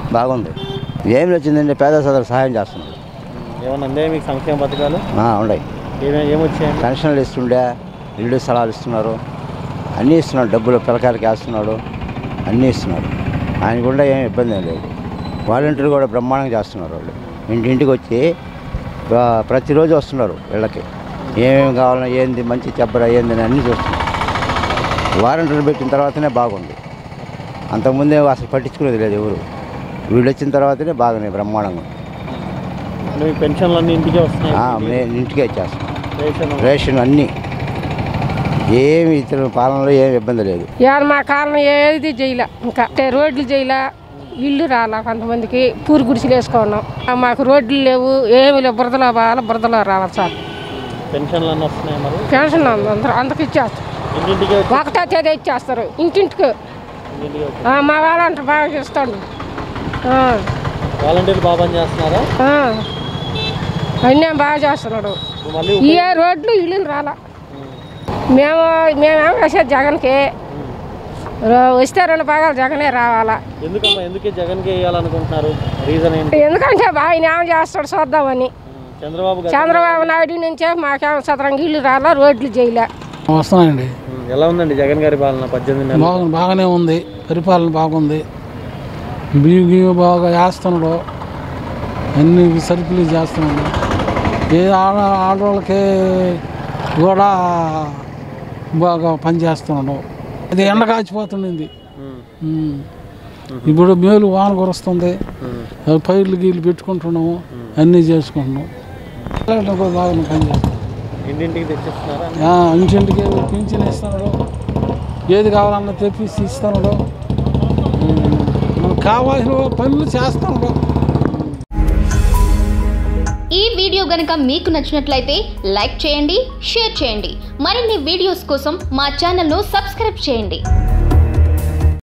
బాగుంది ఏమి వచ్చిందంటే పేద సోదరులకు సహాయం చేస్తున్నారు ఏమన్నా అందే మీకు సంక్షేమ పథకాలు ఆ, ఉన్నాయి ఏమే ఏమొచ్చాయండి పెన్షన్లు ఇస్తుండే ఇల్లు స్థలాలు ఇస్తున్నారు అన్నీ ఇస్తున్నాడు డబ్బులు పిల్లకాయలకి వేస్తున్నాడు అన్నీ ఇస్తున్నాడు ఆయన కూడా ఏం ఇబ్బంది ఏం లేదు వాలంటీర్లు కూడా బ్రహ్మాండంగా చేస్తున్నారు వాళ్ళు ఇంటింటికి వచ్చి ప్ర- ప్రతిరోజు వస్తున్నారు వీళ్ళకి ఏమేమి కావాలన్నా ఏంది మంచి చెబ్బర ఏంది అని అన్నీ చూస్తున్నారు వాలంటీర్లు పెట్టిన తర్వాతనే బాగుంది అంతకుముందే అసలు పట్టించుకునేది లేదు ఎవరు వీళ్ళు వచ్చిన తర్వాతనే బాగున్నాయి బ్రహ్మాండంగా అంటే మీకు పెన్షన్లు అన్నీ ఇంటికే వస్తున్నాయి ఆ, నేను ఇంటికే ఇచ్చేస్తాను రేషన్ రేషన్ అన్నీ ఏమి ఇతర పాలనలో ఏమి ఇబ్బంది లేదు ఇవాళ మా కాలం ఏది చేయలే ఇంకా అంటే రోడ్లు చేయలే ఇల్లు రాలా కొంతమందికి పూరి గుడిసెలు వేసుకున్నాం ఆ, మాకు రోడ్లు లేవు ఏమి లేవు బురదలో పోవాలి బురదలో రావాలి సార్ పెన్షన్లు అన్నీ వస్తున్నాయి మరి పెన్షన్ అందరూ అందరికి ఇచ్చేస్తారు ఇంటింటికే వచ్చి ఒకటో తేదీ ఇచ్చేస్తారు ఇంటింటికి ఇంటింటికి వచ్చి ఆ, మా వాళ్ళంట బాగా చేస్తాడు ఆ, వాలంటీర్లు బాగా పని చేస్తున్నారా ఆ. అన్నీ బాగా చేస్తున్నాడు ఇప్పుడు మళ్ళీ ఏ రోడ్లు ఇల్లు రాలా మేము మేమేం వేసేది జగన్కి రో- వస్తే రెండు భాగాలు జగనే రావాలా ఎందుకమ్మా ఎందుకే జగన్కి వేయాలనుకుంటున్నారు రీజన్ ఏంటి ఎందుకంటే ఆయన ఏం చేస్తాడు చూద్దామని ఉమ్, చంద్రబాబు గారు చంద్రబాబు నాయుడు నుంచే మాకేం సదరంగా ఇల్లు రాలా రోడ్లు చేయలే వస్తున్నాయండి ఉమ్, ఎలా ఉందండి జగన్ గారి పాలన పద్దెనిమిది నెలలు బాగా బాగానే ఉంది పరిపాలన బాగుంది బియ్యం గియ్యం బాగా వేస్తున్నాడు అన్ని సరుకులు చేస్తున్నాడు ఏ ఆడ ఆడవాళ్ళకి కూడా బాగా పనిచేస్తున్నాడు అది ఎండ కాచిపోతుండింది ఉమ్, ఉమ్. ఇప్పుడు మేలు వాన కురుస్తుంది ఉమ్. పైర్లు గీళ్ళు పెట్టుకుంటున్నాము అన్నీ చేసుకుంటున్నాం పిల్లలు కూడా బాగా పనిచేస్తున్నాం ఇంటింటికి తెచ్చిస్తున్నారా ఆ, ఇంటింటికి పింఛన్ ఇస్తున్నాడు ఏది కావాలన్నా తెప్పించి ఇస్తున్నాడు ఉమ్, మనకు కావాల్సిన పనులు చేస్తున్నాడు ఈ వీడియో గనుక మీకు నచ్చినట్లయితే లైక్ చేయండి షేర్ చేయండి మరిన్ని వీడియోస్ కోసం మా ఛానల్ను సబ్స్క్రైబ్ చేయండి